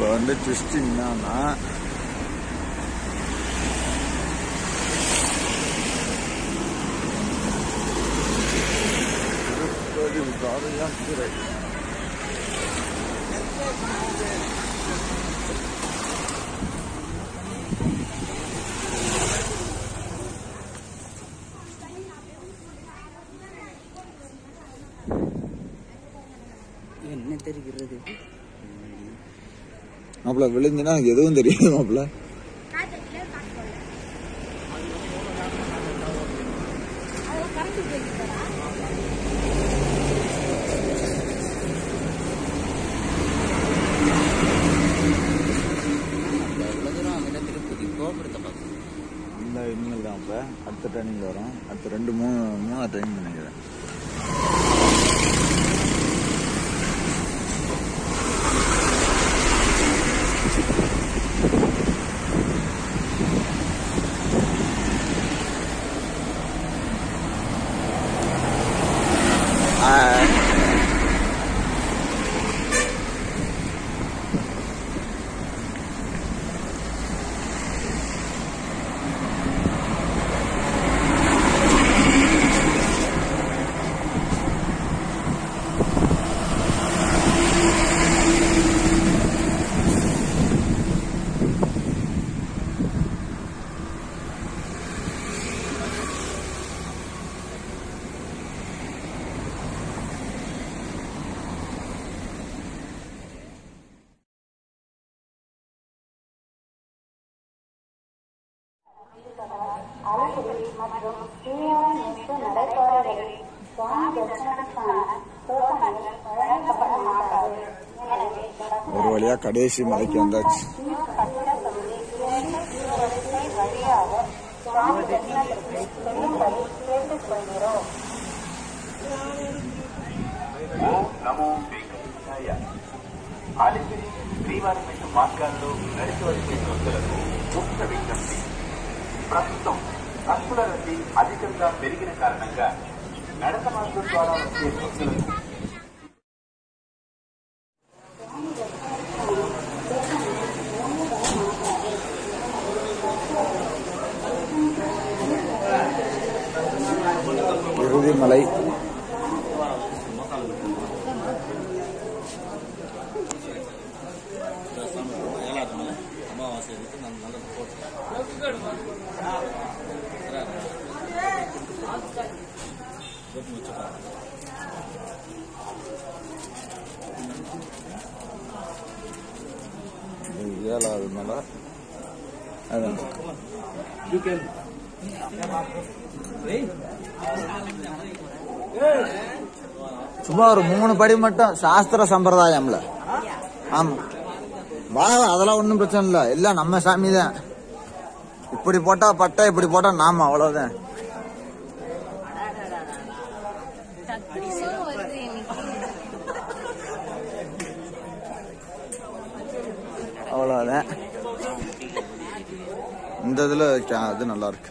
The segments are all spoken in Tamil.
இப்போ வந்து ட்விஸ்ட் என்னன்னா திருப்பதி பாதயாத்திரை என்ன தெரிகிறது மாப்பிள்ள விழுந்துன்னா எனக்கு எதுவும் தெரியாது மாப்பிள்ள எவ்வளோ தூரம் அங்கே திருப்பதி கோபுரத்தை பார்த்து இந்த இனிமேல் தான் இப்போ அடுத்த ட்ரைனிங் வரும் அடுத்த ரெண்டு மூணு மூணாவது ட்ரைனிங் நினைக்கிறேன் ஆ அலைகளில் மற்றும் கீழான மீட்பு நடைபாதைகளில் சுவாமி தரிசனத்துக்கான டோக்கன்கள் வழங்கப்பட மாட்டாது எனவே ஒரு வழியா கடைசி மலைக்கு வந்தாச்சு கட்டிட பகுதி இரண்டு கீழ்வரிசை வழியாக சுவாமி தரிசனத்திற்கு செல்லும்படி கேட்டுக்கொள்கிறோம் ఓం నమో వెంకటేశాయ అలిపిరి శ్రీవారిపేట మార్గాల్లో నడిచి వచ్చే భక్తులకు ముఖ్య విజ్ఞప్తి ప్రస్తుతం భక్తుల రద్దీ అధికంగా పెరిగిన కారణంగా నడక మార్గం ద్వారా వచ్చే భక్తులకు இறுதி மலை அமாவாசை இருக்கு நான் நல்ல போட்டு இது ஏழாவது மலை அதான் சும்மா ஒரு மூணு படி மட்டும் சாஸ்திர சம்பிரதாயம்ல ஆமா வா அதெல்லாம் ஒன்றும் பிரச்சனை இல்லை எல்லாம் நம்ம சாமி தான் இப்படி போட்டா பட்டா இப்படி போட்டா நாம அவ்வளவுதான் அவ்வளவுதான் இந்த இதுல கே- இது நல்லா இருக்கு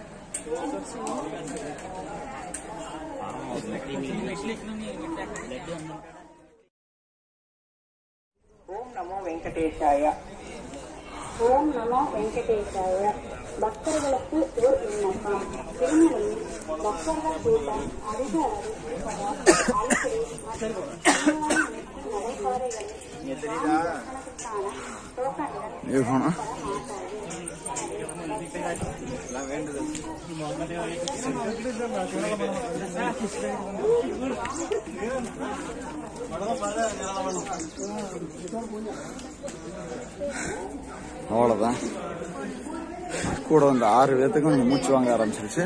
ஓம் நமோ வெங்கடேஷாய ஓம் நமோ வெங்கடேசாய பக்தர்களுக்கு ஓர் விண்ணப்பம் திருமலையில் பக்தர்கள் கூட்டம் அதிக அளவில் இருப்பதால் அடிக்கடி மற்றும் கீழான மீட்பு நடைபாதைகளில் சுவாமி தரிசனத்துக்கான டோக்கன்கள் இது போனா அவ்வளவுதான் கூட வந்த ஆறு பேர்த்துக்கும் கொஞ்சம் மூச்சு வாங்க ஆரம்பிச்சிருச்சு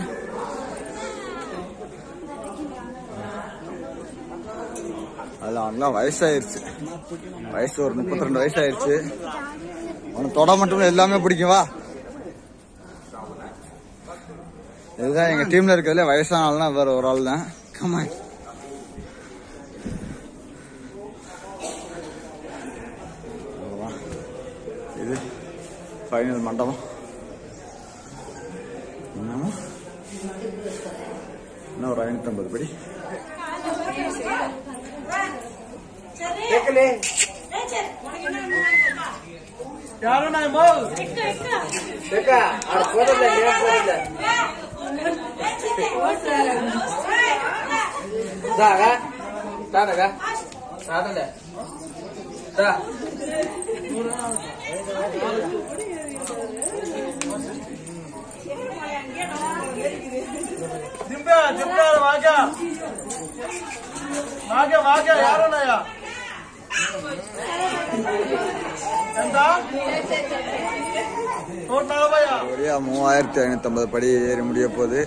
அதுல அவங்களாம் வயசாயிருச்சு வயசு ஒரு முப்பத்தி ரெண்டு வயசாயிருச்சு அவனுக்கு தொட மட்டும் இல்ல, எல்லாமே பிடிக்கும் வா இதுதான் எங்க டீம்ல இருக்கிறதுல வயசான ஆள்னா வேற ஒரு ஆள் தான் கமான் இது ஃபைனல் மண்டபம் என்னமோ இன்னும் ஒரு ஐநூத்தம்பது படி கேட்கலே దింపా దింపాడు వాగా వాగా వాగా యారున్నాయా ఎంత నూట నలభైయా ஒரே மூவாயிரத்தி ஐநூத்தி ஐம்பது படி ஏறி முடிய போகுது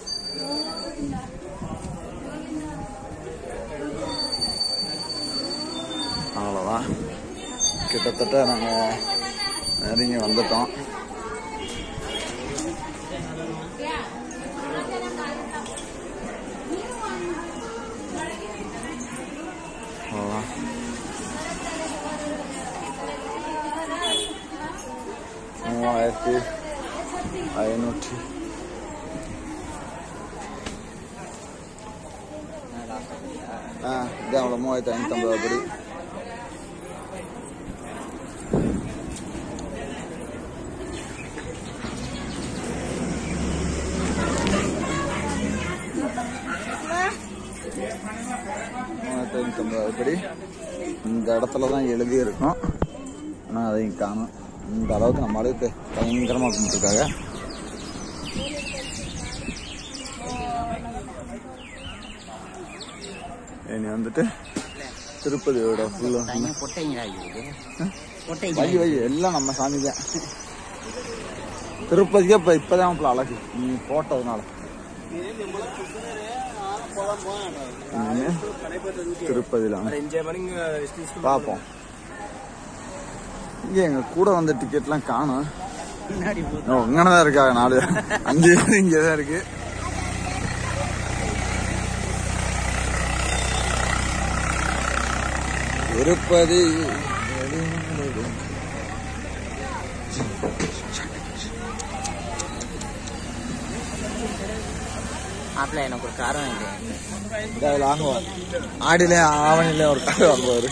அவ்வளோதான் கிட்டத்தட்ட நாங்கள் நெருங்கி வந்துட்டோம் அவ்வளோதான் மூவாயிரத்தி ஐநூற்றி ஆ இதான் அவ்வளோ மூவாயிரத்தி ஐநூற்றம்பது படி மூவாயிரத்தி ஐநூற்றம்பது படி இந்த இடத்துல தான் எழுதி இருக்கும் ஆனால் அதையும் காணும் இந்த அளவுக்கு நம்ம அளவுக்கு பயங்கரமாக கும்பிட்டுருக்காங்க இனி வந்துட்டு திருப்பதியோட ஃபுல்லாக பொட்டைங்களா இது வை வை எல்லாம் நம்ம சாமி தான் திருப்பதிக்கே இப்போ இப்போதான் அப்பல அழகு நீ போட்டதுனால இனிமே திருப்பதியில் பார்ப்போம் இங்க எங்க கூட வந்த டிக்கெட்லாம் காணும் இங்கனதான் இருக்காங்க நாலு அஞ்சு பேர் இங்கதான் இருக்கு திருப்பதி மாப்பிள்ள எனக்கு ஒரு காரம் இது இதாவது வாங்குவோம் ஆடிலே ஆவணிலே ஒரு கார் வாங்குவாரு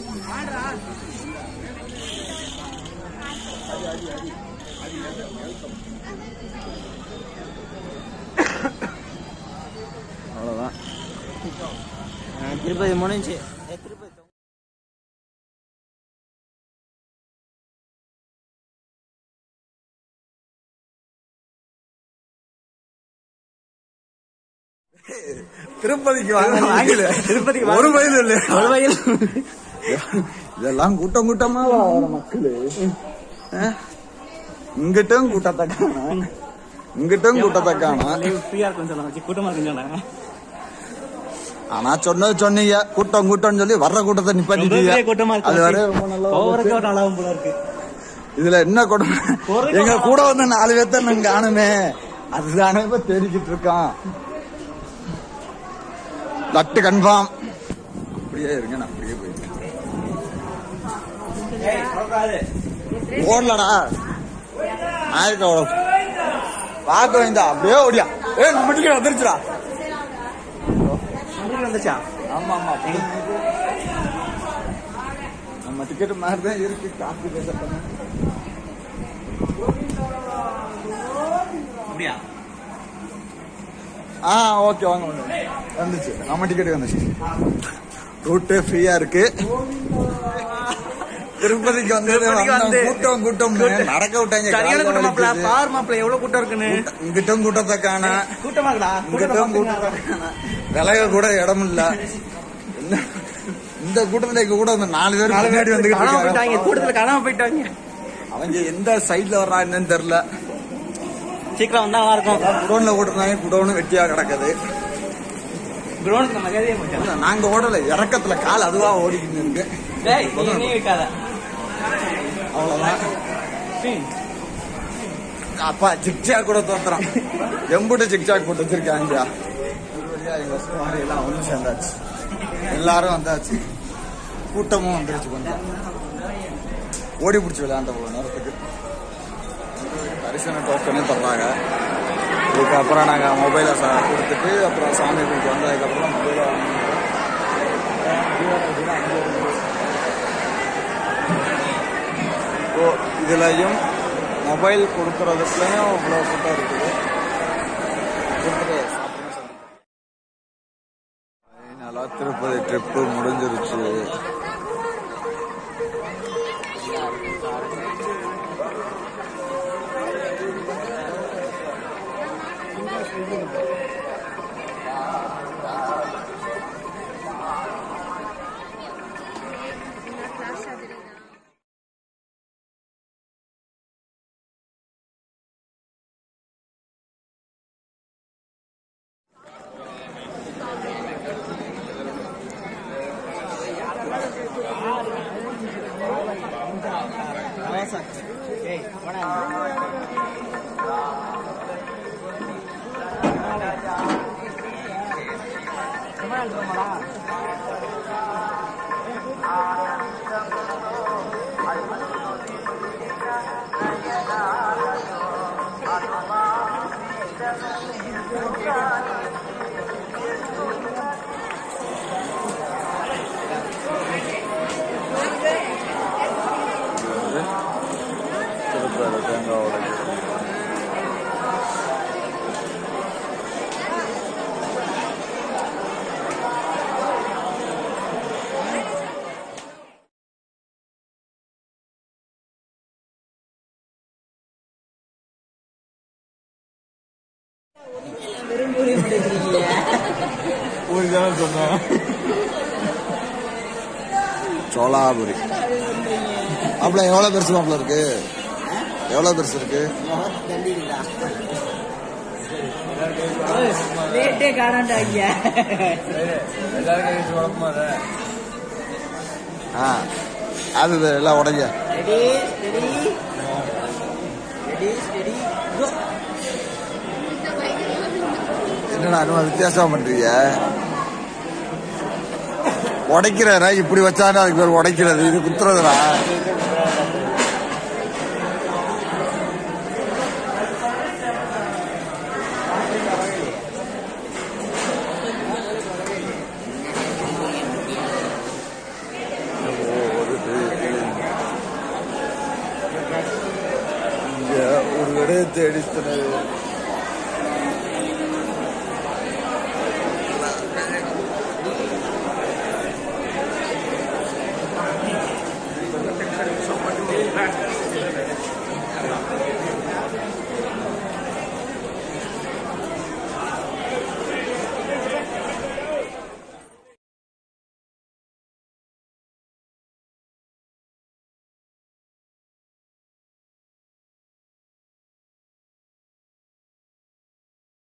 அவ்வளோதான் திருப்பதி முடிஞ்சு திருப்பதி திருப்பதிக்கு வாங்கல திருப்பதிக்கு ஒரு வயது இல்லை ஒரு வயது இதெல்லாம் கூட்டம் கூட்டமா வர மக்களு அஹ்? இங்கிட்டும் கூட்டத்தை காணோம் இங்கிட்டும் கூட்டத்தை காணோம் ஃப்ரீயா இருக்கும் சொன்னாங்க கூட்டமா இருக்குன்னு ஆனா சொன்னது சொன்னீங்க கூட்டம் கூட்டம்னு சொல்லி வர்ற கூட்டத்தை நிப்பாட்டிட்டீங்க கூட்டமா அது வரை ரொம்ப நல்லா ஒவ்வொரு நல்லாவும் போல இருக்கு இதுல என்ன கொடுமை எங்க கூட வந்து நாலு பேர்த்த நாங்க காணுமே அதுதானே இப்ப தேடிக்கிட்டு இருக்கான் லட்டு கன்ஃபார்ம் அப்படியே இருங்க நான் அப்படியே போயிட்டேன் ஓடலடா நாயக்கா பார்க்க வேண்டா அப்படியே ஓடியா ஏ நம்ம டிக்கெட் வந்துருச்சுடா வந்துச்சா ஆமா ஆமா அப்படி. நம்ம டிக்கெட் மாதிரி தான் இருக்கு காசு பேச பண்ண அப்படியா ஆ ஓகே வாங்க வாங்க வந்துச்சு நம்ம டிக்கெட் வந்துச்சு ரூட்டு ஃப்ரீயா இருக்கு திருப்பதிக்கு வந்து திருப்பதிக்கு வந்து கூட்டம் கூட்டம் நடக்க விட்டாங்க சரியான காலைல கூட்டம் மாப்பிள வலிக்குது. பார் மாப்பிள எவ்வளவு கூட்டம் இருக்குன்னு இங்கிட்டும் கூட்டத்தை காண கூட்டமா இருக்கா இங்கிட்டும் கூட்டத்தை காண விலக கூட இடம் இல்ல என்ன இந்த கூட்டத்துல எங்க கூட வந்து நாலு பேர் நாலு முன்னாடி பேர் வந்துகிட்டு காணாம இருக்காங்க. போயிட்டாங்க கூட்டத்துல காணாம போயிட்டாங்க அவங்க எந்த சைடுல வர்றாங்கன்னு தெரியல சீக்கிரம் வந்தா நல்லா இருக்கும் குடோன்ல ஓட்டுறாங்க குடோனு வெட்டியா கிடக்குது கிரௌண்டுக்கு நம்ம கதையே போச்சு நாங்க ஓடல இறக்கத்துல கால் அதுவா ஓடிக்கிட்டு இருக்கு டேய் நீ நீ வைக்காத அவ்வளவுதான் அப்பா ஜிக்ஜாக் கூட தோத்துறான் எம்புட்டு ஜிக்ஜாக் போட்டு வச்சிருக்காங்க ஒரு வழியா எங்க சுமாரி எல்லாம் ஒண்ணு சேர்ந்தாச்சு எல்லாரும் வந்தாச்சு கூட்டமும் வந்துருச்சு கொஞ்சம் ஓடி பிடிச்சி விளையாண்ட போல நேரத்துக்கு தரிசன டோக்கனே தர்றாங்க இதுக்கப்புறம் நாங்கள் மொபைலை சா கொடுத்துட்டு அப்புறம் சாமி குளிக்கு வந்ததுக்கப்புறம் மொபைலை ஸோ இதுலயும் மொபைல் கொடுக்கறதுக்குலயும் இவ்வளோ கூட்டம் இருக்குது கொடுத்துட்டு சாப்பிடணும்னு சொன்னாங்க. நல்லா திருப்பதி ட்ரிப்பு முடிஞ்சிருச்சு திருப்பதி தேங்காய் உடைக்கிறது பூரி தானே சொன்னேன் சோலாபுரி மாப்பிள எவ்வளவு பெருசு மாப்பிள இருக்கு எவ்வளவு பெருசு இருக்கு ரேட்டே காணாண்டா ஐயா ஆ அது இது, எல்லாம் உடைங்க ரெடி ரெடி ரெடி ரெடி என்னடா இன்னும் வித்தியாசமா பண்றீங்க உடைக்கிறா இப்படி வச்சானே அதுக்கு பேர் உடைக்கிறது இது குத்துறதுடா இங்க ஒரு விடயத்தை அடித்தனர்